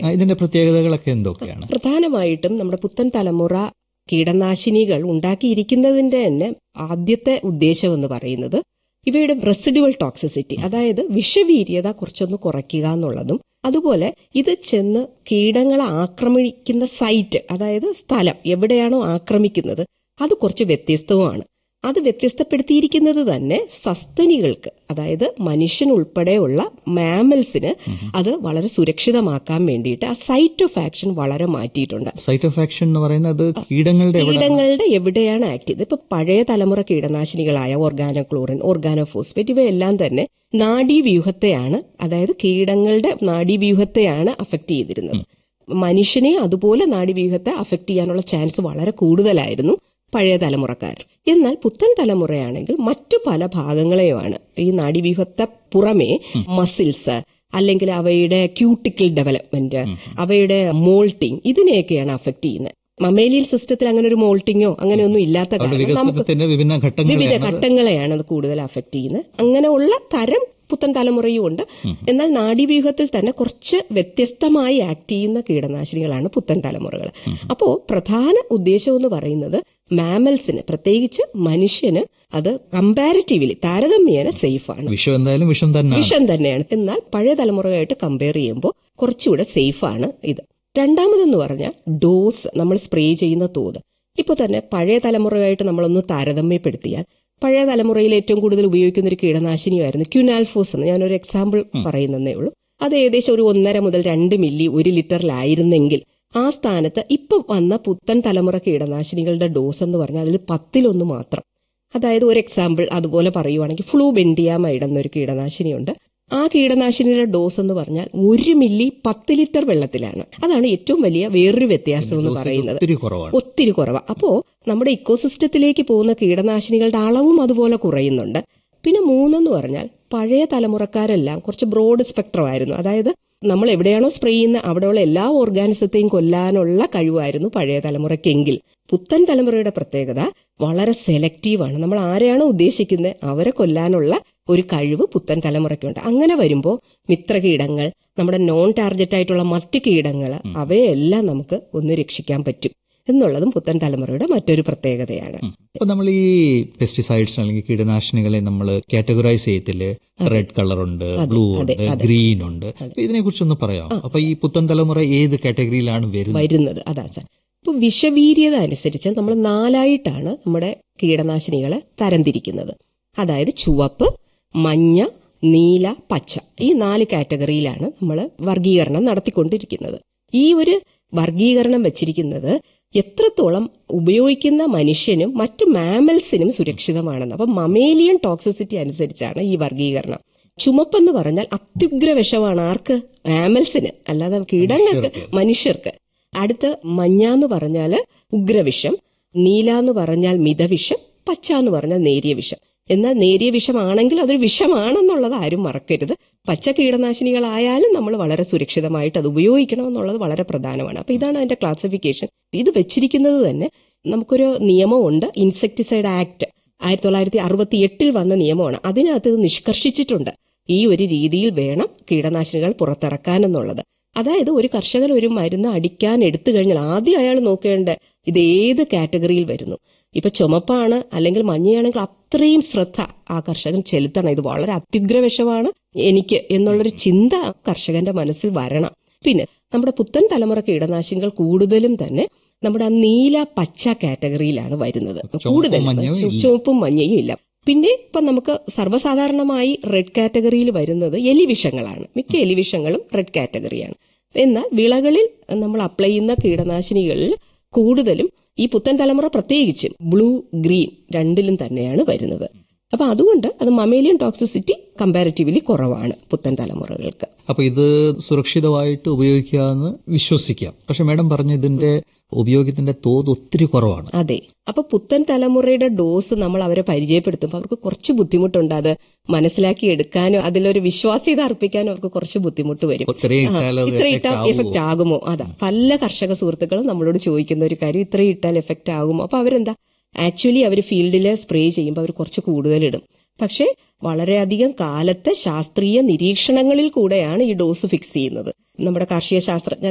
ആ, ഇതിന്റെ പ്രത്യേകതകളൊക്കെ എന്തൊക്കെയാണ് പ്രധാനമായിട്ടും നമ്മുടെ പുത്തൻ തലമുറ കീടനാശിനികൾ ഉണ്ടാക്കിയിരിക്കുന്നതിന്റെ തന്നെ ആദ്യത്തെ ഉദ്ദേശം എന്ന് പറയുന്നത് ഇവയുടെ റെസിഡുവൽ ടോക്സിസിറ്റി അതായത് വിഷവീര്യത കുറച്ചൊന്ന് കുറയ്ക്കുക എന്നുള്ളതും അതുപോലെ ഇത് ചെന്ന് കീടങ്ങളെ ആക്രമിക്കുന്ന സൈറ്റ് അതായത് സ്ഥലം എവിടെയാണോ ആക്രമിക്കുന്നത് അത് കുറച്ച് വ്യത്യസ്തവുമാണ് അത് വ്യത്യസ്തപ്പെടുത്തിയിരിക്കുന്നത് തന്നെ സസ്തനികൾക്ക് അതായത് മനുഷ്യൻ ഉൾപ്പെടെയുള്ള മാമൽസിന് അത് വളരെ സുരക്ഷിതമാക്കാൻ വേണ്ടിയിട്ട് ആ സൈറ്റ് ഓഫ് ആക്ഷൻ വളരെ മാറ്റിയിട്ടുണ്ട് സൈറ്റ് ഓഫ് ആക്ഷൻ എന്ന് പറയുന്നത് കീടങ്ങളുടെ എവിടെ കീടങ്ങളുടെ എവിടെയാണ് ആക്ട് ചെയ്തത് ഇപ്പൊ പഴയ തലമുറ കീടനാശിനികളായ ഓർഗാനോക്ലോറിൻ ഓർഗാനോഫോസ്ഫേറ്റ് ഇവയെല്ലാം തന്നെ നാഡീവ്യൂഹത്തെയാണ് അതായത് കീടങ്ങളുടെ നാഡീവ്യൂഹത്തെയാണ് അഫക്ട് ചെയ്തിരുന്നത് മനുഷ്യനെ അതുപോലെ നാഡീവ്യൂഹത്തെ അഫക്ട് ചെയ്യാനുള്ള ചാൻസ് വളരെ കൂടുതലായിരുന്നു പഴയ തലമുറക്കാർ എന്നാൽ പുത്തൻ തലമുറയാണെങ്കിൽ മറ്റു പല ഭാഗങ്ങളെയുമാണ് ഈ നാഡീവ്യൂഹത്തെ പുറമേ മസിൽസ് അല്ലെങ്കിൽ അവയുടെ ക്യൂട്ടിക്കൽ ഡെവലപ്മെന്റ് അവയുടെ മോൾട്ടിങ് ഇതിനെയൊക്കെയാണ് അഫക്ട് ചെയ്യുന്നത് മമേലിയൽ സിസ്റ്റത്തിൽ അങ്ങനെ ഒരു മോൾട്ടിങ്ങോ അങ്ങനെയൊന്നും ഇല്ലാത്ത അവരുടെ കാരണം നമുക്ക് വികസനത്തിന്റെ വിഭിന്ന വിവിധ ഘട്ടങ്ങളെയാണ് ഘട്ടങ്ങളെയാണ് അത് കൂടുതൽ അഫക്ട് ചെയ്യുന്നത് അങ്ങനെയുള്ള തരം പുത്തൻ തലമുറയും ഉണ്ട് എന്നാൽ നാഡീവ്യൂഹത്തിൽ തന്നെ കുറച്ച് വ്യത്യസ്തമായി ആക്ട് ചെയ്യുന്ന കീടനാശിനികളാണ് പുത്തൻ തലമുറകൾ അപ്പോൾ പ്രധാന ഉദ്ദേശം എന്ന് പറയുന്നത് മാമൽസിന് പ്രത്യേകിച്ച് മനുഷ്യന് അത് കമ്പാരിറ്റീവ്ലി താരതമ്യേന സേഫ് ആണ് വിഷം എന്തായാലും വിഷം തന്നെയാണ് വിഷം തന്നെയാണ് എന്നാൽ പഴയ തലമുറയായിട്ട് കമ്പയർ ചെയ്യുമ്പോൾ കുറച്ചുകൂടെ സേഫ് ആണ് ഇത് രണ്ടാമതെന്ന് പറഞ്ഞാൽ ഡോസ് നമ്മൾ സ്പ്രേ ചെയ്യുന്ന തോത് ഇപ്പോൾ തന്നെ പഴയ തലമുറയായിട്ട് നമ്മളൊന്ന് താരതമ്യപ്പെടുത്തിയാൽ പഴയ തലമുറയിൽ ഏറ്റവും കൂടുതൽ ഉപയോഗിക്കുന്ന ഒരു കീടനാശിനിയായിരുന്നു ക്യുനാൽഫോസ് എന്ന് ഞാനൊരു എക്സാമ്പിൾ പറയുന്നതേ ഉള്ളൂ അത് ഏകദേശം ഒരു ഒന്നര മുതൽ രണ്ട് മില്ലി ഒരു ലിറ്ററിലായിരുന്നെങ്കിൽ ആ സ്ഥാനത്ത് ഇപ്പം വന്ന പുത്തൻ തലമുറ കീടനാശിനികളുടെ ഡോസ് എന്ന് പറഞ്ഞാൽ അതിൽ പത്തിലൊന്ന് മാത്രം അതായത് ഒരു എക്സാമ്പിൾ അതുപോലെ പറയുവാണെങ്കിൽ ഫ്ലൂ ബെൻഡിയാമൈഡ് എന്നൊരു കീടനാശിനിയുണ്ട് ആ കീടനാശിനിയുടെ ഡോസ് എന്ന് പറഞ്ഞാൽ ഒരു മില്ലി പത്ത് ലിറ്റർ വെള്ളത്തിലാണ് അതാണ് ഏറ്റവും വലിയ വേറൊരു വ്യത്യാസം എന്ന് പറയുന്നത് ഒത്തിരി കുറവാണ് ഒത്തിരി കുറവാണ് അപ്പോ നമ്മുടെ ഇക്കോസിസ്റ്റത്തിലേക്ക് പോകുന്ന കീടനാശിനികളുടെ അളവും അതുപോലെ കുറയുന്നുണ്ട് പിന്നെ മൂന്നെന്ന് പറഞ്ഞാൽ പഴയ തലമുറക്കാരെല്ലാം കുറച്ച് ബ്രോഡ് സ്പെക്ട്രം ആയിരുന്നു അതായത് നമ്മൾ എവിടെയാണോ സ്പ്രേ ചെയ്യുന്ന അവിടെയുള്ള എല്ലാ ഓർഗാനിസത്തെയും കൊല്ലാനുള്ള കഴിവായിരുന്നു പഴയ തലമുറയ്ക്കെങ്കിൽ പുത്തൻ തലമുറയുടെ പ്രത്യേകത വളരെ സെലക്റ്റീവാണ് നമ്മൾ ആരെയാണോ ഉദ്ദേശിക്കുന്നത് അവരെ കൊല്ലാനുള്ള ഒരു കഴിവ് പുത്തൻ തലമുറയ്ക്കുണ്ട് അങ്ങനെ വരുമ്പോൾ മിത്രകീടങ്ങൾ നമ്മുടെ നോൺ ടാർഗറ്റ് ആയിട്ടുള്ള മറ്റു കീടങ്ങൾ അവയെല്ലാം നമുക്ക് ഒന്ന് രക്ഷിക്കാൻ പറ്റും എന്നുള്ളതും പുത്തൻ തലമുറയുടെ മറ്റൊരു പ്രത്യേകതയാണ് അപ്പൊ നമ്മൾ ഈ പെസ്റ്റിസൈഡ്സ് അല്ലെങ്കിൽ കീടനാശിനികളെ നമ്മൾ കാറ്റഗറൈസ് ചെയ്യത്തില്ലേ റെഡ് കളർ ഉണ്ട് ബ്ലൂ ഉണ്ട് ഗ്രീൻ ഉണ്ട് അപ്പൊ ഇതിനെ കുറിച്ചൊന്ന് പറയാം അപ്പൊ ഈ പുത്തൻ തലമുറ ഏത് കാറ്റഗറിയിലാണ് വരുന്നത് വരുന്നത് അതാ സാർ ഇപ്പൊ വിഷവീര്യത അനുസരിച്ച് നമ്മൾ നാലായിട്ടാണ് നമ്മുടെ കീടനാശിനികളെ തരംതിരിക്കുന്നത് അതായത് ചുവപ്പ് മഞ്ഞ നീല പച്ച ഈ നാല് കാറ്റഗറിയിലാണ് നമ്മൾ വർഗീകരണം നടത്തിക്കൊണ്ടിരിക്കുന്നത് ഈ ഒരു വർഗീകരണം വെച്ചിരിക്കുന്നത് എത്രത്തോളം ഉപയോഗിക്കുന്ന മനുഷ്യനും മറ്റ് മാമൽസിനും സുരക്ഷിതമാണെന്ന് അപ്പം മമേലിയൻ ടോക്സിസിറ്റി അനുസരിച്ചാണ് ഈ വർഗീകരണം ചുമപ്പെന്ന് പറഞ്ഞാൽ അത്യുഗ്ര വിഷമാണ് ആർക്ക് മാമൽസിന് അല്ലാതെ കീടങ്ങൾക്ക് മനുഷ്യർക്ക് അടുത്ത് മഞ്ഞ എന്ന് പറഞ്ഞാൽ ഉഗ്രവിഷം നീല എന്ന് പറഞ്ഞാൽ മിതവിഷം പച്ച എന്ന് പറഞ്ഞാൽ നേരിയ വിഷം എന്നാൽ നേരിയ വിഷമാണെങ്കിൽ അതൊരു വിഷമാണെന്നുള്ളത് ആരും മറക്കരുത് പച്ച കീടനാശിനികളായാലും നമ്മൾ വളരെ സുരക്ഷിതമായിട്ട് അത് ഉപയോഗിക്കണം എന്നുള്ളത് വളരെ പ്രധാനമാണ് അപ്പൊ ഇതാണ് അതിന്റെ ക്ലാസിഫിക്കേഷൻ ഇത് വെച്ചിരിക്കുന്നത് തന്നെ നമുക്കൊരു നിയമമുണ്ട് ഇൻസെക്ടിസൈഡ് ആക്ട് ആയിരത്തി തൊള്ളായിരത്തി അറുപത്തി എട്ടിൽ വന്ന നിയമമാണ് അതിനകത്ത് ഇത് നിഷ്കർഷിച്ചിട്ടുണ്ട് ഈ ഒരു രീതിയിൽ വേണം കീടനാശിനികൾ പുറത്തിറക്കാൻ എന്നുള്ളത് അതായത് ഒരു കർഷകൻ ഒരു മരുന്ന് അടിക്കാൻ എടുത്തു കഴിഞ്ഞാൽ ആദ്യം അയാൾ നോക്കേണ്ട ഇത് ഏത് കാറ്റഗറിയിൽ വരുന്നു ഇപ്പൊ ചുമപ്പാണ് അല്ലെങ്കിൽ മഞ്ഞയാണെങ്കിൽ അത്രയും ശ്രദ്ധ ആ കർഷകൻ ചെലുത്തണം ഇത് വളരെ അത്യുഗ്ര വിഷമാണ് എനിക്ക് എന്നുള്ളൊരു ചിന്ത കർഷകന്റെ മനസ്സിൽ വരണം പിന്നെ നമ്മുടെ പുത്തൻ തലമുറ കീടനാശിനികൾ കൂടുതലും തന്നെ നമ്മുടെ ആ നീല പച്ച കാറ്റഗറിയിലാണ് വരുന്നത് കൂടുതലും മഞ്ഞയും ഇല്ല. ചുവപ്പും മഞ്ഞയും ഇല്ല പിന്നെ ഇപ്പൊ നമുക്ക് സർവ്വസാധാരണമായി റെഡ് കാറ്റഗറിയിൽ വരുന്നത് എലിവിഷങ്ങളാണ് മിക്ക എലിവിഷങ്ങളും റെഡ് കാറ്റഗറിയാണ് എന്നാൽ വിളകളിൽ നമ്മൾ അപ്ലൈ ചെയ്യുന്ന കീടനാശിനികളിൽ കൂടുതലും ഈ പുത്തൻ തലമുറ പ്രത്യേകിച്ചും ബ്ലൂ ഗ്രീൻ രണ്ടിലും തന്നെയാണ് വരുന്നത് അപ്പൊ അതുകൊണ്ട് അത് മമേലിയൻ ടോക്സിസിറ്റി കമ്പാരിറ്റീവ്ലി കുറവാണ് പുത്തൻ തലമുറകൾക്ക് അപ്പൊ ഇത് സുരക്ഷിതമായിട്ട് ഉപയോഗിക്കാമെന്ന് വിശ്വസിക്കാം പക്ഷെ മാഡം പറഞ്ഞു ഇതിന്റെ ഉപയോഗത്തിന്റെ തോത് ഒത്തിരി കുറവാണ് അതെ അപ്പൊ പുത്തൻ തലമുറയുടെ ഡോസ് നമ്മൾ അവരെ പരിചയപ്പെടുത്തുമ്പോൾ അവർക്ക് കുറച്ച് ബുദ്ധിമുട്ടുണ്ട് അത് മനസ്സിലാക്കി എടുക്കാനോ അതിലൊരു വിശ്വാസ്യത അർപ്പിക്കാനോ അവർക്ക് കുറച്ച് ബുദ്ധിമുട്ട് വരും ഇത്രയും ആ, ഇട്ടാൽ അത് ഇത്ര effect ഇട്ടാൽ ആവുമോ? എഫക്റ്റ് ആകുമോ അതാ പല കർഷക സുഹൃത്തുക്കളും നമ്മളോട് ചോദിക്കുന്ന ഒരു കാര്യം ഇത്രയും ഇട്ടാൽ എഫക്റ്റ് ആകുമോ അപ്പൊ അവരെന്താ ആക്ച്വലി അവർ ഫീൽഡിൽ സ്പ്രേ ചെയ്യുമ്പോൾ അവർ കുറച്ച് കൂടുതൽ ഇടും പക്ഷേ വളരെയധികം കാലത്തെ ശാസ്ത്രീയ നിരീക്ഷണങ്ങളിൽ കൂടെയാണ് ഈ ഡോസ് ഫിക്സ് ചെയ്യുന്നത് നമ്മുടെ കാർഷിക ശാസ്ത്രജ്ഞർ